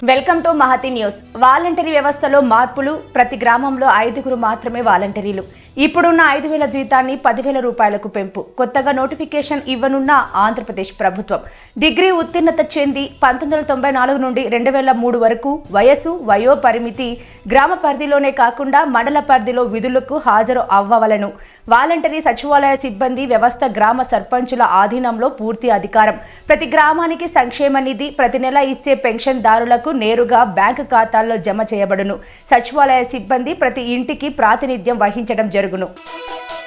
welcome to Mahathi news voluntary వ్యవస్థలో మార్పులు ప్రతి గ్రామంలో ఐదుగురు మాత్రమే వాలంటీర్లు ఇప్పుడున్న ఐదు వేల జీతాన్ని పదివేల రూపాయలకు పెంపు కొత్తగా నోటిఫికేషన్ ఇవ్వనున్న ఆంధ్రప్రదేశ్ ప్రభుత్వం డిగ్రీ ఉత్తీర్ణత చెంది పంతొమ్మిది వందల తొంభై నాలుగు నుండి రెండు వేల మూడు వరకు వయసు వయో పరిమితి గ్రామ పరిధిలోనే కాకుండా మండల పరిధిలో విధులకు హాజరు అవ్వవలను వాలంటరీ సచివాలయ సిబ్బంది వ్యవస్థ గ్రామ సర్పంచుల ఆధీనంలో పూర్తి అధికారం ప్రతి గ్రామానికి సంక్షేమ నిధి ప్రతి నెల ఇచ్చే పెన్షన్దారులకు నేరుగా బ్యాంకు ఖాతాల్లో జమ చేయబడును సచివాలయ సిబ్బంది ప్రతి ఇంటికి ప్రాతినిధ్యం వహించడం జరుగును